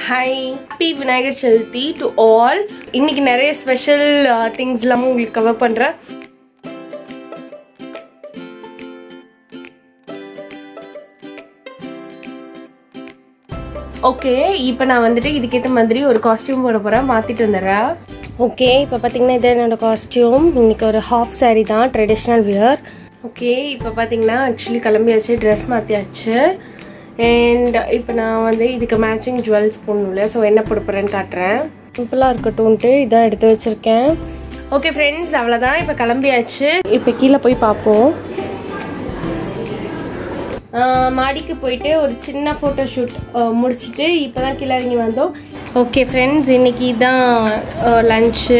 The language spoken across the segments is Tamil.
Hi happy Vinayagar Chathurthi to all இன்னைக்கு நிறைய ஸ்பெஷல் திங்ஸ் எல்லாமும் உங்களுக்கு கவர் பண்ணுறேன் ஓகே இப்போ நான் வந்துட்டு இதுக்கேற்ற மாதிரி ஒரு காஸ்டியூம் போட போகிறேன் மாற்றிட்டு வந்துடுறேன் ஓகே இப்போ பார்த்தீங்கன்னா இது என்னோட காஸ்டியூம் இன்னைக்கு ஒரு ஹாஃப் saree தான் ட்ரெடிஷ்னல் வியர் ஓகே இப்போ பார்த்தீங்கன்னா ஆக்சுவலி கிளம்பியாச்சு ட்ரெஸ் மாற்றியாச்சு அண்ட் இப்போ நான் வந்து இதுக்கு மேட்சிங் ஜுவல்ஸ் போடணும்ல ஸோ என்ன போட போகிறேன்னு காட்டுறேன் சிம்பிளாக இருக்கட்டும்ன்ட்டு இதான் எடுத்து வச்சுருக்கேன் ஓகே ஃப்ரெண்ட்ஸ் அவ்வளோதான் இப்போ கிளம்பியாச்சு இப்போ கீழே போய் பார்ப்போம் ஆஹ் மாடிக்கு போயிட்டு ஒரு சின்ன ஃபோட்டோ ஷூட் முடிச்சுட்டு இப்போ தான் கீழே இறங்கி வந்தோம் ஓகே ஃப்ரெண்ட்ஸ் இன்னைக்கு தான் லஞ்சு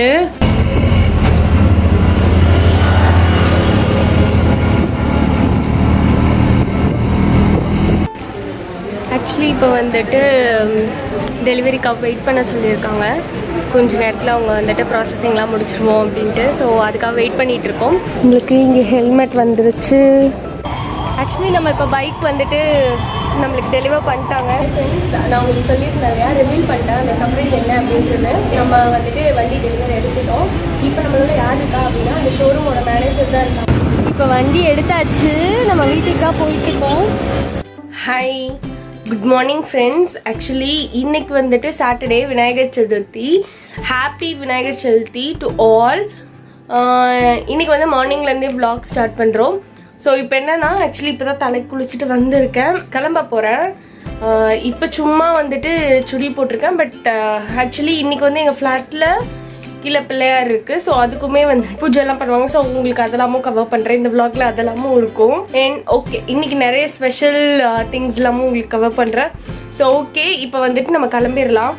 ஆக்சுவலி இப்போ வந்துட்டு டெலிவரிக்காக வெயிட் பண்ண சொல்லியிருக்காங்க கொஞ்ச நேரத்தில் அவங்க வந்துட்டு ப்ராசஸிங்லாம் முடிச்சிருவோம் அப்படின்ட்டு ஸோ அதுக்காக வெயிட் பண்ணிகிட்டு இருக்கோம் உங்களுக்கு இங்கே ஹெல்மெட் வந்துருச்சு ஆக்சுவலி நம்ம இப்போ பைக் வந்துட்டு நம்மளுக்கு டெலிவர் பண்ணிட்டாங்க நான் உங்களுக்கு சொல்லியிருந்தேன் இல்லையா ரிவீல் பண்ணிட்டேன் அந்த சர்ப்ரைஸ் என்ன அப்படின்றது நம்ம வந்துட்டு வண்டி டெலிவரி எடுத்துட்டோம் இப்போ நம்மளோட யார் இருக்கா அப்படின்னா அந்த ஷோரூமோட மேனேஜர் தான் இருக்காங்க இப்போ வண்டி எடுத்தாச்சு நம்ம வீட்டுக்கு தான் போயிட்டுருக்கோம் hi good morning friends actually இன்னைக்கு வந்துட்டு Saturday Vinayagar Chathurthi happy Vinayagar Chathurthi to all இன்னைக்கு வந்து மார்னிங்லேருந்தே vlog ஸ்டார்ட் பண்ணுறோம் ஸோ இப்போ என்னன்னா ஆக்சுவலி இப்போ தான் தலை குளிச்சுட்டு வந்திருக்கேன் கிளம்ப போகிறேன் இப்போ சும்மா வந்துட்டு சுடி போட்டிருக்கேன் பட் ஆக்சுவலி இன்னைக்கு வந்து எங்கள் ஃப்ளாட்டில் கீழே பிள்ளையார் இருக்குது ஸோ அதுக்குமே வந்து பூஜைலாம் பண்ணுவாங்க ஸோ உங்களுக்கு அதெல்லாமும் கவர் பண்ணுறேன் இந்த vlogல அதெல்லாமும் இருக்கும் அண்ட் ஓகே இன்னைக்கு நிறைய ஸ்பெஷல் திங்ஸ் எல்லாமும் உங்களுக்கு கவர் பண்ணுறேன் ஸோ ஓகே இப்போ வந்துட்டு நம்ம கிளம்பிடலாம்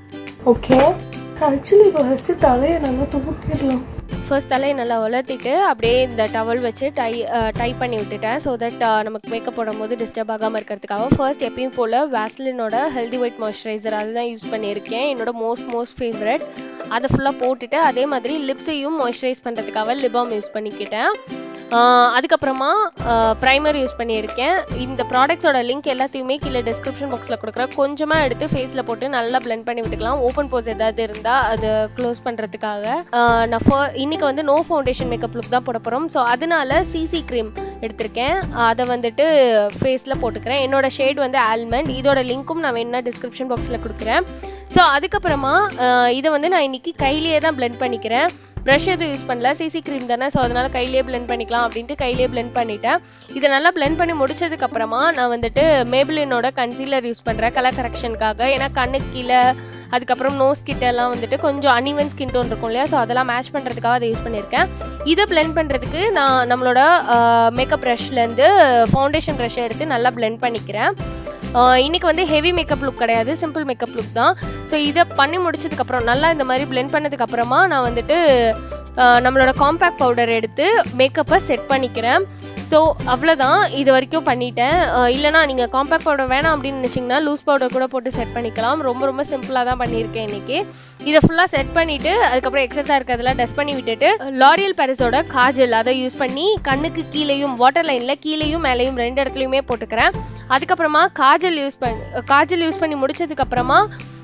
ஓகே ஆக்சுவலி இப்போ ஃபஸ்ட்டு தலையை நல்லா தூக்கிடலாம் ஃபர்ஸ்ட் தலையை நல்லா வளர்த்திட்டு அப்படியே இந்த டவல் வச்சு டை டை பண்ணி விட்டுட்டேன் ஸோ தட் நமக்கு மேக்கப் போடும்போது டிஸ்டர்ப் ஆகாமல் இருக்கிறதுக்காக ஃபர்ஸ்ட் எப்பயும் போல் வேஸ்லினோட ஹெல்தி ஒயிட் மாய்ஸ்சரைசர் அதுதான் யூஸ் பண்ணியிருக்கேன் என்னோட மோஸ்ட் மோஸ்ட் ஃபேவரட் அதை ஃபுல்லாக போட்டுட்டு அதே மாதிரி லிப்ஸையும் மாய்ஸ்சரைஸ் பண்ணுறதுக்காக லிபாம் யூஸ் பண்ணிக்கிட்டேன் ஆஹ் அதுக்கப்புறமா ப்ரைமர் யூஸ் பண்ணியிருக்கேன் இந்த ப்ராடக்ட்ஸோட லிங்க் எல்லாத்தையுமே கீழே டிஸ்கிரிப்ஷன் பாக்ஸில் கொடுக்குறேன் கொஞ்சமாக எடுத்து ஃபேஸில் போட்டு நல்லா blend பண்ணி விட்டுக்கலாம் ஓப்பன் போஸ் ஏதாவது இருந்தால் அது க்ளோஸ் பண்ணுறதுக்காக நான் ஃபோ இன்னைக்கு வந்து நோ ஃபவுண்டேஷன் மேக்கப் லுக் தான் போட போகிறோம் ஸோ அதனால சிசி க்ரீம் எடுத்திருக்கேன் அதை வந்துட்டு ஃபேஸில் போட்டுக்கிறேன் என்னோட ஷேட் வந்து ஆல்மண்ட் இதோட லிங்க்கும் நான் வேணா டிஸ்கிரிப்ஷன் பாக்ஸில் கொடுக்குறேன் ஸோ அதுக்கப்புறமா ஆஹ் இதை வந்து நான் இன்னைக்கு கையிலேயே தான் blend பண்ணிக்கிறேன் ப்ரஷ் எதுவும் யூஸ் பண்ணல சிசி க்ரீம் தானே ஸோ அதனால கையிலேயே blend பண்ணிக்கலாம் அப்படின்ட்டு கையிலேயே blend பண்ணிட்டேன் இதை நல்லா blend பண்ணி முடிச்சதுக்கு அப்புறமா நான் வந்துட்டு மேபிளினோட கன்சீலர் யூஸ் பண்ணுறேன் கலர் கரெக்ஷனுக்காக ஏன்னா கண்ணுக்கு கீழே அதுக்கப்புறம் நோஸ் கிட்ட எல்லாம் வந்துட்டு கொஞ்சம் அன்இவன் ஸ்கின் டோன் இருக்கும் இல்லையா ஸோ அதெல்லாம் மேட்ச் பண்ணுறதுக்காக அதை யூஸ் பண்ணியிருக்கேன் இதை blend பண்ணுறதுக்கு நான் நம்மளோட மேக்கப் ப்ரஷ்லேருந்து ஃபவுண்டேஷன் ப்ரஷ் எடுத்து நல்லா blend பண்ணிக்கிறேன் ஆஹ் இன்னைக்கு வந்து ஹெவி மேக்கப் லுக் கிடையாது சிம்பிள் மேக்கப் லுக் தான் ஸோ இதை பண்ணி முடிச்சதுக்கப்புறம் நல்லா இந்த மாதிரி blend பண்ணதுக்கு அப்புறமா நான் வந்துட்டு ஆஹ் நம்மளோட காம்பேக்ட் பவுடர் எடுத்து மேக்கப்பை செட் பண்ணிக்கிறேன் ஸோ அவ்வளோதான் இது வரைக்கும் பண்ணிட்டேன் ஆஹ் இல்லைனா நீங்கள் காம்பேக்ட் பவுடர் வேணாம் அப்படின்னு நினச்சிங்கன்னா லூஸ் பவுடர் கூட போட்டு செட் பண்ணிக்கலாம் ரொம்ப ரொம்ப சிம்பிளாக தான் பண்ணியிருக்கேன் இன்னைக்கு இதை ஃபுல்லாக செட் பண்ணிவிட்டு அதுக்கப்புறம் எக்ஸஸாக இருக்கிறதெல்லாம் டஸ்ட் பண்ணி விட்டுட்டு லாரியல் பாரிஸோட காஜல் அதை யூஸ் பண்ணி கண்ணுக்கு கீழேயும் வாட்டர் லைனில் கீழேயும் மேலேயும் ரெண்டு இடத்துலையுமே போட்டுக்கிறேன் அதுக்கப்புறமா காஜல் யூஸ் பண்ணி காஜல் யூஸ் பண்ணி முடிச்சதுக்கப்புறமா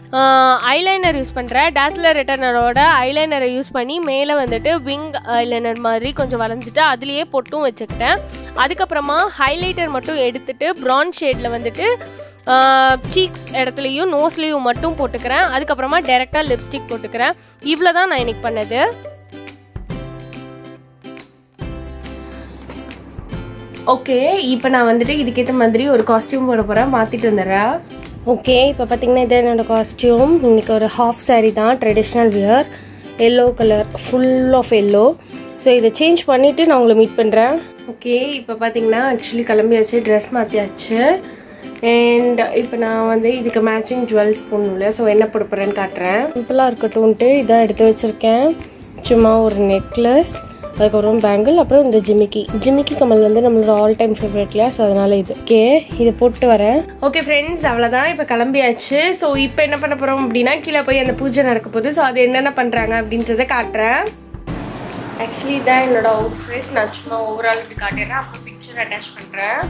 ஐலைனர் யூஸ் பண்ணுறேன் டேஸ்லர் ரிட்டர்னரோட ஐலைனரை யூஸ் பண்ணி மேலே வந்துட்டு விங் ஐலைனர் மாதிரி கொஞ்சம் வரைஞ்சிட்டு அதுலேயே பொட்டும் வச்சுக்கிட்டேன் அதுக்கப்புறமா ஹைலைட்டர் மட்டும் எடுத்துட்டு ப்ரான் ஷேடில் வந்துட்டு சீக்ஸ் இடத்துலையும் நோஸ்லேயும் மட்டும் போட்டுக்கிறேன் அதுக்கப்புறமா டேரெக்டாக லிப்ஸ்டிக் போட்டுக்கிறேன் இவ்வளோ தான் நான் இன்னைக்கு பண்ணது ஓகே இப்போ நான் வந்துட்டு இதுக்கேற்ற மாதிரி ஒரு காஸ்டியூம் போட போகிறேன் மாற்றிட்டு வந்துடுறேன் ஓகே இப்போ பார்த்தீங்கன்னா இது என்னோட காஸ்டியூம் இன்னைக்கு ஒரு ஹாஃப் saree தான் traditional wear yellow colour full of yellow so இதை சேஞ்ச் பண்ணிவிட்டு நான் உங்களை மீட் பண்ணுறேன் ஓகே இப்போ பார்த்தீங்கன்னா ஆக்சுவலி கிளம்பியாச்சு ட்ரெஸ் மாற்றியாச்சு அண்ட் இப்போ நான் வந்து இதுக்கு மேட்சிங் ஜுவல்ஸ் போடணும்ல ஸோ என்ன போட போகிறேன்னு காட்டுறேன் சிம்பிளாக இருக்கட்டும்ன்ட்டு இதான் எடுத்து வச்சுருக்கேன் சும்மா ஒரு நெக்லஸ் அதுக்கப்புறம் பேங்கிள் அப்புறம் இந்த ஜிமிக்கி ஜிமிக்கி கமல் வந்து நம்மளோட ஆல் டைம் ஃபேவரட் இல்லையா ஸோ அதனால இது ஓகே இதை போட்டு வரேன் ஓகே ஃப்ரெண்ட்ஸ் அவ்வளோதான் இப்போ கிளம்பியாச்சு ஸோ இப்போ என்ன பண்ண போகிறோம் அப்படின்னா கீழே போய் அந்த பூஜை நடக்க போகுது ஸோ அது என்னென்ன பண்ணுறாங்க அப்படின்றத காட்டுறேன் ஆக்சுவலி இதான் என்னோட அவுட்ஃபிட் நான் சும்மா ஓவரால் இப்படி காட்டிடுறேன் அப்புறம் பிக்சர் அட்டாச் பண்ணுறேன்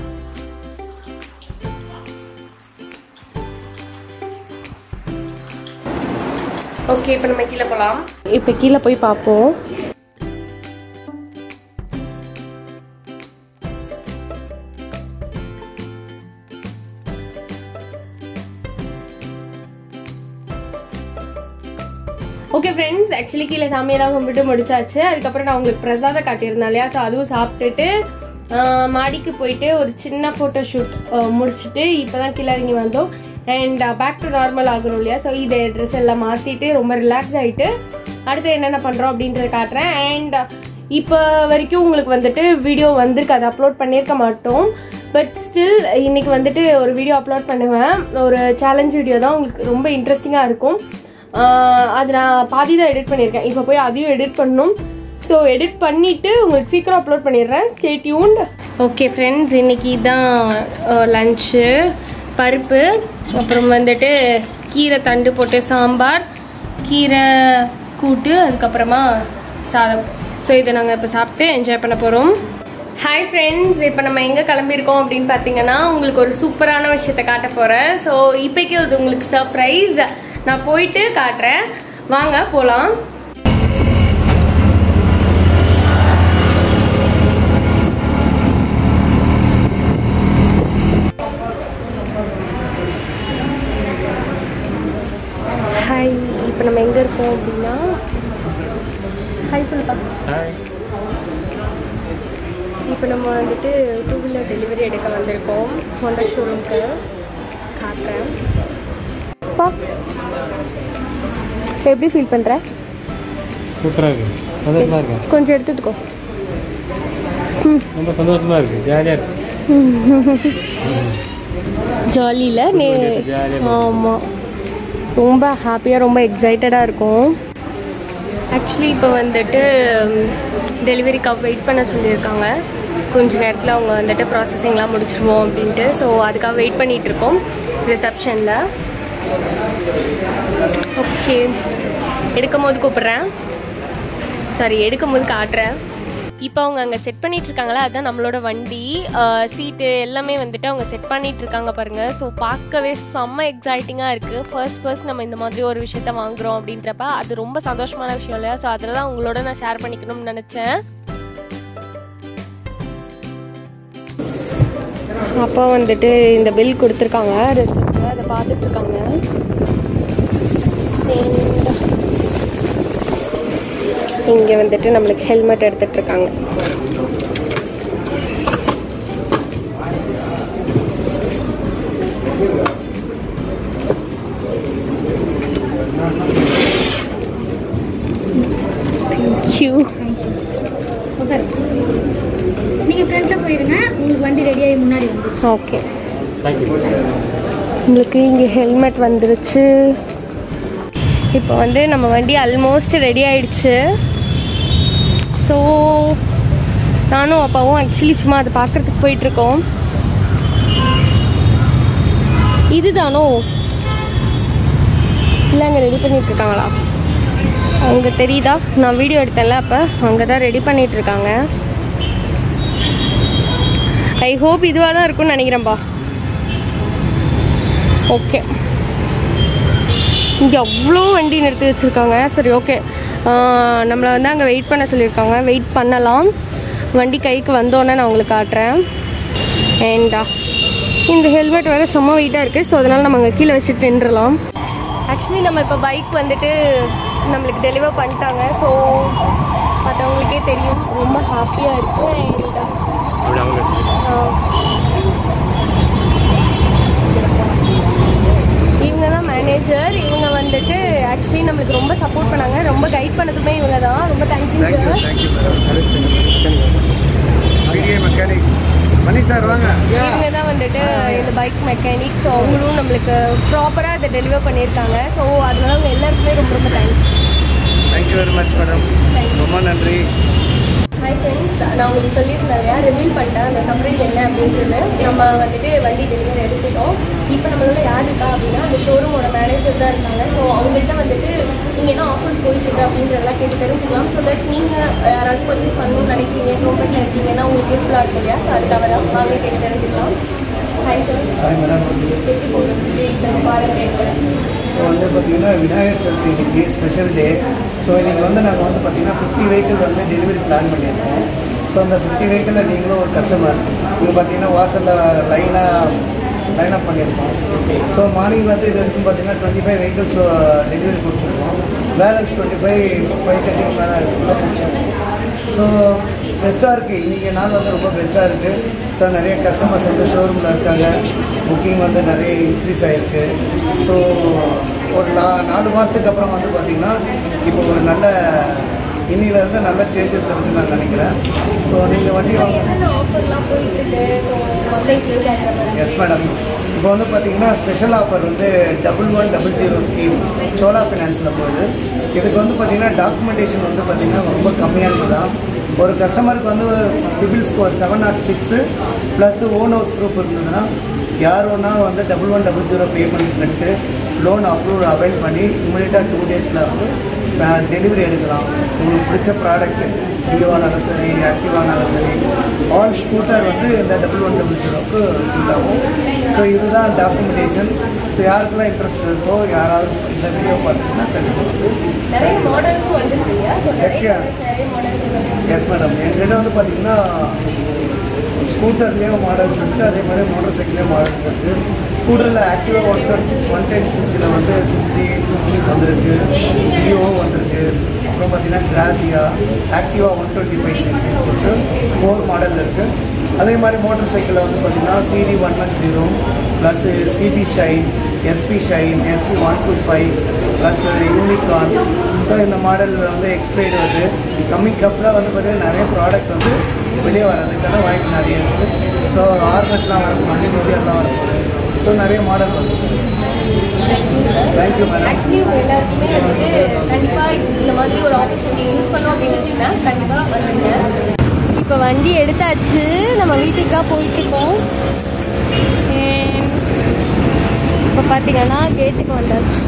ஓகே இப்போ நம்ம கீழே போகலாம் இப்போ கீழே போய் பார்ப்போம் ஓகே ஃப்ரெண்ட்ஸ் ஆக்சுவலி கீழே சாமியெல்லாம் கும்பிட்டு முடிச்சாச்சு அதுக்கப்புறம் நான் உங்களுக்கு பிரசாதம் காட்டியிருந்தேன் இல்லையா ஸோ அதுவும் சாப்பிட்டுட்டு ஆஹ், மாடிக்கு போயிட்டு ஒரு சின்ன ஃபோட்டோ ஷூட் முடிச்சுட்டு இப்போ தான் கீழே இறங்கி வந்தோம் அண்ட் பேக் டு நார்மல் ஆகணும் இல்லையா ஸோ இதை ட்ரெஸ் எல்லாம் மாற்றிட்டு ரொம்ப ரிலாக்ஸ் ஆகிட்டு அடுத்து என்னென்ன பண்ணுறோம் அப்படின்றத காட்டுறேன் அண்ட் இப்போ வரைக்கும் உங்களுக்கு வந்துட்டு வீடியோ வந்திருக்கு அதை அப்லோட் பண்ணியிருக்க மாட்டோம் பட் ஸ்டில் இன்னைக்கு வந்துட்டு ஒரு வீடியோ அப்லோட் பண்ணுவேன் ஒரு சேலஞ்ச் வீடியோ தான் உங்களுக்கு ரொம்ப இன்ட்ரெஸ்டிங்காக இருக்கும் ஆஹ் அது நான் பாதி தான் எடிட் பண்ணியிருக்கேன் இப்போ போய் அதையும் எடிட் பண்ணணும் ஸோ எடிட் பண்ணிவிட்டு உங்களுக்கு சீக்கிரம் அப்லோட் பண்ணிடுறேன் ஸ்டே டியூன்ட் ஓகே ஃப்ரெண்ட்ஸ் இன்னைக்கு தான் லஞ்சு பருப்பு அப்புறம் வந்துட்டு கீரை தண்டு போட்டு சாம்பார் கீரை கூட்டு அதுக்கப்புறமா சாதம் ஸோ இதை நாங்கள் இப்போ சாப்பிட்டு என்ஜாய் பண்ண போகிறோம் ஹாய் ஃப்ரெண்ட்ஸ் இப்போ நம்ம எங்கே கிளம்பியிருக்கோம் அப்படின்னு பார்த்தீங்கன்னா உங்களுக்கு ஒரு சூப்பரான விஷயத்தை காட்ட போகிறேன் ஸோ இப்போக்கே அது உங்களுக்கு சர்ப்ரைஸ் நான் போயிட்டு காட்டுறேன் வாங்க போகலாம் ஹாய் இப்போ நம்ம எங்கே இருக்கோம் அப்படின்னா ஹாய் சொல்லுப்பா ஹாய் இப்போ நம்ம வந்துட்டு டூ வீலர் டெலிவரி எடுக்க வந்திருக்கோம் ஹோண்டா ஷோரூம்க்கு காட்டுறேன் அப்பா எப்படி ஃபீல் பண்ணுற சூப்பராக இருக்குது சந்தோஷமாக இருக்கு கொஞ்சம் எடுத்துட்டுக்கோ ரொம்ப சந்தோஷமாக இருக்குது ஜாலியாக இருக்கு ஜாலியில் நே ஜாலியாக ஆமாம் ரொம்ப ஹாப்பியாக ரொம்ப எக்ஸைட்டடாக இருக்கும் ஆக்சுவலி இப்போ வந்துட்டு டெலிவரிக்காக வெயிட் பண்ண சொல்லியிருக்காங்க கொஞ்ச நேரத்தில் அவங்க வந்துட்டு ப்ராசஸிங்லாம் முடிச்சிருவோம் அப்படின்ட்டு ஸோ அதுக்காக வெயிட் பண்ணிகிட்டு இருக்கோம் ரிசப்ஷனில் ஓகே எடுக்கும் போது கூப்பிட்றேன் சாரி எடுக்கும் போது காட்டுறேன் இப்போ அவங்க அங்கே செட் பண்ணிட்டு இருக்காங்களா அதுதான் நம்மளோட வண்டி சீட்டு எல்லாமே வந்துட்டு அவங்க செட் பண்ணிட்டு இருக்காங்க பாருங்க ஸோ பார்க்கவே செம்ம எக்ஸைட்டிங்காக இருக்குது ஃபர்ஸ்ட் ஃபர்ஸ்ட் நம்ம இந்த மாதிரி ஒரு விஷயத்த வாங்குறோம் அப்படின்றப்ப அது ரொம்ப சந்தோஷமான விஷயம் இல்லையா ஸோ அதில் தான் உங்களோட நான் ஷேர் பண்ணிக்கணும்னு நினச்சேன் அப்பா வந்துட்டு இந்த பில் கொடுத்துருக்காங்க ரெசிப்ட் அதை பார்த்துட்டு இருக்காங்க இங்கே வந்துட்டு நம்மளுக்கு ஹெல்மெட் எடுத்துட்டு இருக்காங்க தேங்க்யூ நீங்க ஃப்ரெண்ட்ல போயிருங்க உங்களுக்கு வண்டி ரெடியாகி முன்னாடி வந்துருச்சு ஓகே தேங்க்யூ உங்களுக்கு இங்கே ஹெல்மெட் வந்துருச்சு இப்போ வந்து நம்ம வண்டி ஆல்மோஸ்ட் ரெடி ஆயிடுச்சு ஸோ நானும் அப்பாவும் ஆக்சுவலி சும்மா அதை பார்க்குறதுக்கு போயிட்டுருக்கோம் இதுதானோ இல்லை அங்கே ரெடி பண்ணிட்டு இருக்காங்களா அங்கே தெரியுதா நான் வீடியோ எடுத்தேன்ல அப்போ அங்கே தான் ரெடி பண்ணிட்டு இருக்காங்க ஐ ஹோப் இதுவாக தான் இருக்கும்னு நினைக்கிறேன்ப்பா ஓகே இங்கே அவ்வளோ வண்டி நிறுத்தி வச்சுருக்காங்க சரி ஓகே நம்மளை வந்து அங்கே வெயிட் பண்ண சொல்லியிருக்காங்க வெயிட் பண்ணலாம் வண்டி கைக்கு வந்தோன்னே நான் உங்களுக்கு காட்டுறேன் ஏண்டா இந்த ஹெல்மெட் வேறு செம்ம வெயிட்டாக இருக்குது ஸோ அதனால் நம்ம அங்கே கீழே வச்சுட்டு நின்றுலாம் ஆக்சுவலி நம்ம இப்போ பைக் வந்துட்டு நம்மளுக்கு டெலிவர் பண்ணிட்டாங்க ஸோ மற்றவங்களுக்கே தெரியும் ரொம்ப ஹாப்பியாக இருக்குது அண்ட் அப்படி அவங்க இவங்க தான் மேனேஜர் இவங்க வந்துட்டு ஆக்சுவலி நம்மளுக்கு ரொம்ப சப்போர்ட் பண்ணாங்க ரொம்ப கைட் பண்ணதுமே இவங்க தான் ரொம்ப thank you sir thank you madam PDA mechanic Mani sir வாங்க இவங்க தான் வந்துட்டு இந்த பைக் மெக்கானிக் ஸோ அவங்களும் நம்மளுக்கு ப்ராப்பராக இதை டெலிவர் பண்ணியிருக்காங்க ஸோ அதனால அவங்க எல்லாருக்குமே ரொம்ப ரொம்ப thanks thank you very much madam ரொம்ப நன்றி ஹாய் ஃப்ரெண்ட்ஸ் நான் உங்களுக்கு சொல்லியிருந்தேன் இல்லையா ரிவீல் பண்ணிட்டேன் அந்த சர்ப்ரைஸ் என்ன அப்படின்றது நம்ம வந்துட்டு வண்டி டெலிவரி எடுத்துட்டோம் இப்போ நம்மளோட யார் இருக்கா அப்படின்னா அந்த ஷோரூமோட மேனேஜர் தான் இருக்காங்க ஸோ அவங்கள்ட்ட வந்துட்டு நீங்கள் என்ன ஆஃபர்ஸ் போயிட்டு இருக்கு அப்படின்றதெல்லாம் கேட்டு தெரிஞ்சுக்கலாம் ஸோ தட் நீங்கள் யாராவது பர்ச்சேஸ் பண்ணணும்னு நினைக்கிறீங்க ப்ரோஃபைட்டில் இருக்கீங்கன்னா உங்களுக்கு யூஸ்ஃபுல்லாக இருக்கும் இல்லையா ஸோ அதுக்காக தான் வாங்க கேட்டு தெரிஞ்சுக்கலாம் ஹாய் சார் ஹாய் மேடம் எப்படி போகுது பாருங்க இப்போ வந்து வந்து பார்த்திங்கன்னா விநாயகர் சதுர்த்தி இன்னைக்கு ஸ்பெஷல் டே ஸோ இன்றைக்கி வந்து நாங்கள் வந்து பார்த்திங்கன்னா ஃபிஃப்டி வெஹிக்கிள் வந்து டெலிவரி பிளான் பண்ணியிருக்கோம் ஸோ அந்த ஃபிஃப்டி வெஹிக்கிளில் நீங்களும் ஒரு கஸ்டமர் இங்கே பார்த்தீங்கன்னா வாசலில் லைனாக லைனப் பண்ணியிருக்கோம் ஸோ மார்னிங் வந்து இது வரைக்கும் பார்த்தீங்கன்னா டுவெண்ட்டி ஃபைவ் வெஹிக்கிள்ஸ் டெலிவரி கொடுத்துருக்கோம் balance twenty five five thirty மேலே முடிச்சோம் ஸோ பெஸ்ட்டாக இருக்குது இன்றைக்கி நாள் வந்து ரொம்ப பெஸ்ட்டாக இருக்குது ஸோ நிறைய கஸ்டமர்ஸ் வந்து ஷோரூமில் இருக்காங்க புக்கிங் வந்து நிறைய இன்க்ரீஸ் ஆகிருக்கு ஸோ ஒரு நா நாலு மாதத்துக்கு அப்புறம் வந்து பார்த்திங்கன்னா இப்போ ஒரு நல்ல இன்னிலேருந்து நல்ல சேஞ்சஸ் இருக்குன்னு நான் நினைக்கிறேன் ஸோ நீங்கள் வண்டி வாங்க என்னென்ன ஆஃபர்லாம் போயிட்டு இருக்கு ஸோ மொபைல் யூஸ் ஆகிற மாதிரி எஸ் மேடம் இப்போ வந்து பார்த்தீங்கன்னா ஸ்பெஷல் ஆஃபர் வந்து double one double zero scheme Chola ஃபினான்ஸில் போகுது இதுக்கு வந்து பார்த்தீங்கன்னா டாக்குமெண்டேஷன் வந்து பார்த்தீங்கன்னா ரொம்ப கம்மியானது தான் ஒரு கஸ்டமருக்கு வந்து CIBIL score seven not six plus own house proof இருந்ததுன்னா யார் ஒன்றா வந்து double one double zero payment பண்ணிட்டு லோன் அப்ரூவ் அவைல் பண்ணி இமீடியட்டாக டூ டேஸில் வந்து டெலிவரி எடுக்கலாம் உங்களுக்கு பிடிச்ச ப்ராடக்ட் டியோவானாலும் சரி ஆக்டிவானாலும் சரி ஆல் ஸ்கூட்டர் வந்து இந்த டபுள் ஒன் டபுள் ஜீரோக்கு சூட் ஆகும் ஸோ இதுதான் டாக்குமெண்டேஷன் ஸோ யாருக்கெல்லாம் இன்ட்ரெஸ்ட் இருக்கோ யாராவது இந்த வீடியோ பார்த்தீங்கன்னா கண்டிப்பாக நிறைய மாடல்ஸும் வந்துருக்கு இல்லையா ஸோ நிறைய Okay. colours, நிறைய மாடல்ஸ் வந்து எஸ் மேடம் எங்கள்கிட்ட வந்து பார்த்தீங்கன்னா ஸ்கூட்டர்லேயும் மாடல்ஸ் இருக்குது அதே மாதிரி மோட்டார் சைக்கிள்லேயும் மாடல்ஸ் இருக்குது ஸ்கூட்டரில் ஆக்டிவாக ஒன் டுவெண்ட்டி ஒன் டென் சிசியில் வந்து சிக்ஸி வந்திருக்கு விஓ வந்திருக்கு அப்புறம் பார்த்தீங்கன்னா Grazia Activa one twenty five சிசின்னு சொல்லிட்டு ஃபோர் மாடல் இருக்குது அதே மாதிரி மோட்டார் சைக்கிளில் வந்து பார்த்தீங்கன்னா CD one one zero plus CB Shine SP Shine SP one two five plus Unicorn so இந்த மாடலில் வந்து எக்ஸ்பைர்டு வருது கம்மிங் கப்பில் வந்து பார்த்தீங்கன்னா நிறைய ப்ராடக்ட் வந்து வெளியே வர்றதுக்கான வாய்ப்பு நிறைய இருக்குது ஸோ ஆர்மெட்லாம் வரப்போகுது சிபிஆர்லாம் வரப்போகுது ஸோ நிறைய மாடல் வந்து தேங்க்யூ மேடம் ஆக்சுவலி உங்கள் எல்லாருக்குமே வந்துட்டு கண்டிப்பாக இந்த மாதிரி ஒரு ஆப்பர்ச்சுனிட்டி யூஸ் பண்ணோம் அப்படின்னு வச்சுன்னா கண்டிப்பாக வருவீங்க இப்போ வண்டி எடுத்தாச்சு நம்ம வீட்டுக்கு தான் போயிட்டுருக்கோம் இப்போ பார்த்தீங்கன்னா கேட்டுக்கு வந்தாச்சு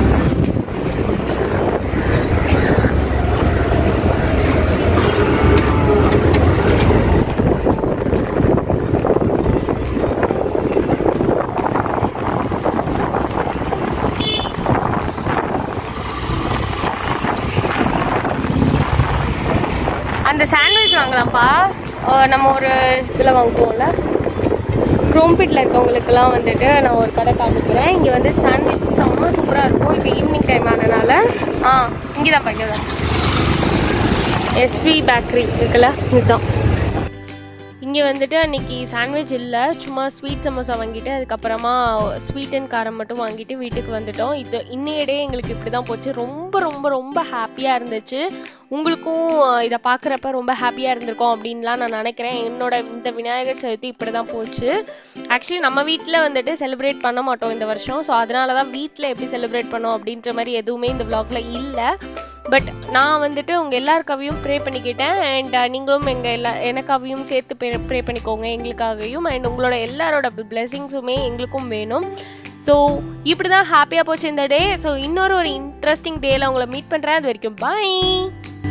அந்த சாண்ட்விச் வாங்கலாம்ப்பா அஹ் நம்ம ஒரு இதில் வாங்குவோம்ல க்ரோம்பிட்டில் இருக்கவங்களுக்குலாம் வந்துட்டு நான் ஒரு கடை காமிக்கிறேன் இங்கே வந்து சாண்ட்விச் செம்ம சூப்பராக இருக்கும் இப்போ ஈவினிங் டைம் ஆனனால ஆ இங்கே தான் இங்கே தான் எஸ்வி பேக்கரி இருக்குல்ல இதுதான் இங்கே வந்துட்டு அன்னைக்கு சாண்ட்விச் இல்லை சும்மா ஸ்வீட் சமோசா வாங்கிட்டு அதுக்கப்புறமா ஸ்வீட் அண்ட் காரம் மட்டும் வாங்கிட்டு வீட்டுக்கு வந்துட்டோம் இது இன்னைய டே எங்களுக்கு இப்படி தான் போச்சு ரொம்ப ரொம்ப ரொம்ப ஹாப்பியாக இருந்துச்சு உங்களுக்கும் அஹ், இதை பார்க்குறப்ப ரொம்ப ஹாப்பியாக இருந்திருக்கும் அப்படின்லாம் நான் நினைக்கிறேன் என்னோட இந்த விநாயகர் சதுர்த்தி இப்படி தான் போச்சு ஆக்சுவலி நம்ம வீட்டில் வந்துட்டு செலிப்ரேட் பண்ண மாட்டோம் இந்த வருஷம் ஸோ அதனால தான் வீட்டில் எப்படி செலிப்ரேட் பண்ணோம் அப்படின்ற மாதிரி எதுவுமே இந்த vlogல இல்லை பட் நான் வந்துட்டு உங்கள் எல்லாருக்காவையும் ப்ரே பண்ணிக்கிட்டேன் அண்ட் நீங்களும் எங்கள் எல்லா எனக்காவையும் சேர்த்து ப்ரே ப்ரே பண்ணிக்கோங்க எங்களுக்காகவும் அண்ட் உங்களோட எல்லாரோட பிளெஸிங்ஸுமே எங்களுக்கும் வேணும் ஸோ இப்படி தான் ஹாப்பியாக போச்சு இந்த டே ஸோ இன்னொரு ஒரு இன்ட்ரெஸ்டிங் டேல உங்களை மீட் பண்ணுறேன் அது வரைக்கும் பாய்